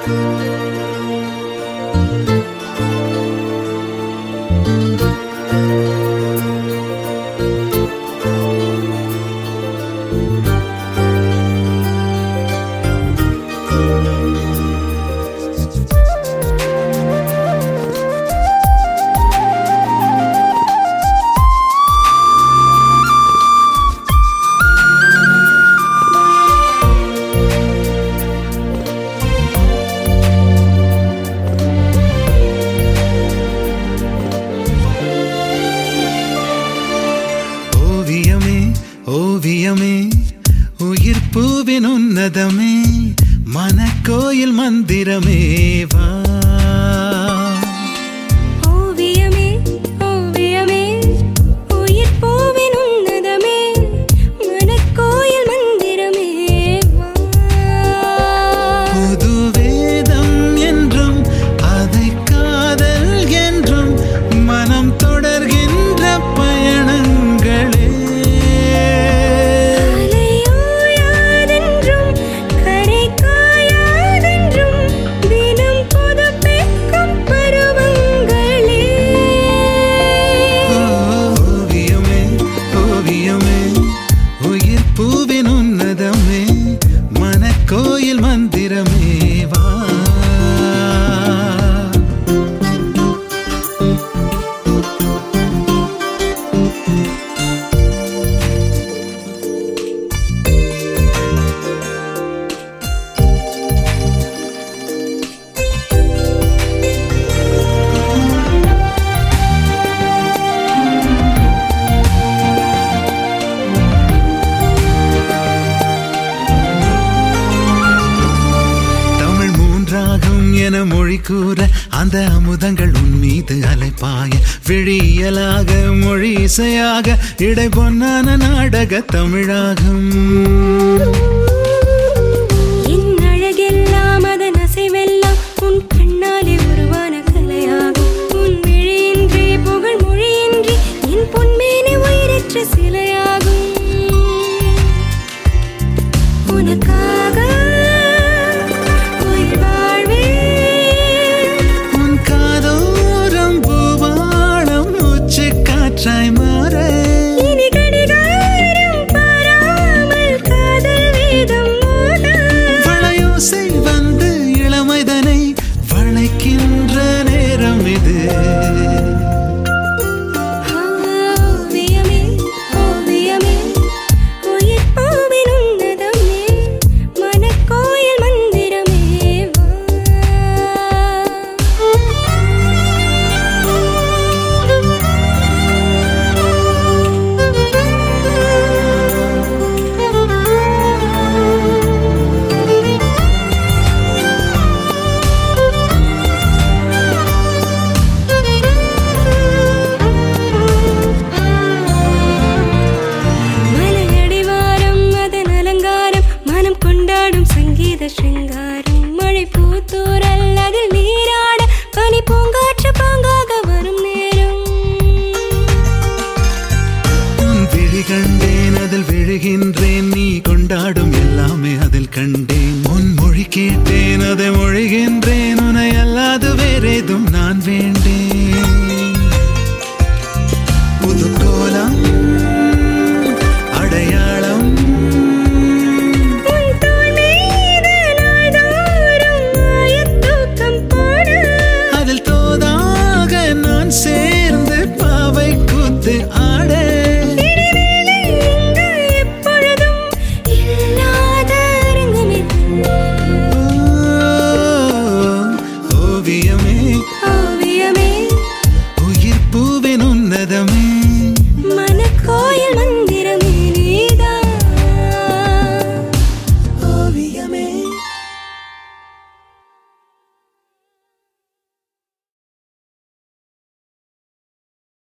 ஓவியமே ஓவியமே உயிர் பூவின் உன்னதமே மனக்கோயில் மந்திரமே வா ஓவியமே ஓவியமே உயிர் பூவின் உன்னதமே மனக்கோயில் மந்திரமே வா புது வேதம் என்றும் அதை காதல் என்றும் மனம் தொடர்கின்ற பயணங்களே அலையோயாதென்றும் கரை காயாதென்றும் தினம் புதுப்பிக்கும் பருவங்களே ஓவியமே ஓவியமே உயிர் பூவின் உன்னதமே மனக்கோயில் மந்திரமே வா தமிழ் மூன்றாகும் என மொழி கூற அந்த அமுதங்கள் உன் மீது அலைப்பாய விழியலாக மொழி இசையாக இடை பொன்னான நாடக தமிழாகும் என் அழகெல்லாம் அதன் அசைவெல்லாம் உன் கண்ணாலே உருவான கலையாகும் உன் விழியின்றி புகழ் மொழியின்றி என் பொன்மேனி உயிரற்ற சிலையாகும் உனக்காக உயிர் வாழ்வேன் உன் காதோரம் பூவாளம் உச்சி காற்றாய் மாற இனி கடிகாரம் பாராமல் காதல் வேதம் மோத வளையோசை வந்து இளமைதனை வளைக்கின்ற நேரம் இது ஓவியமே ஓவியமே உயிர் பூவின் உன்னதமே மனக்கோயில் மந்திரமே மலையடிவாரம் அதன் அலங்காரம் மனம் கொண்டாடும் சங்கீத சிருங்காரம் மழை பூத்தூரல் அதில் நீராட பனி பூங்காற்று பாங்காக வரும் நேரம் உன் விழி கண்டேன் அதில் விழுகின்றேன் நீ கொண்டாடும் எல்லாமே அதில் கண்டேன் உன் மொழி கேட்டேன் அதை மொழிகின்றேன் உன்னை அல்லாது வேறேதும் நான் வேண்டேன் புது கோலம் அடையாளம் உன் தோள் மீது நாள்தோறும் மாயத்தூக்கம் போட அதில் தோதாக நான் சேர்ந்து பாவை கூத்து ஆட இடைவேளை இங்கு எப்பொழுதும் இல்லாத அரங்கம் இது. ஓ, ஓவியமே ஓ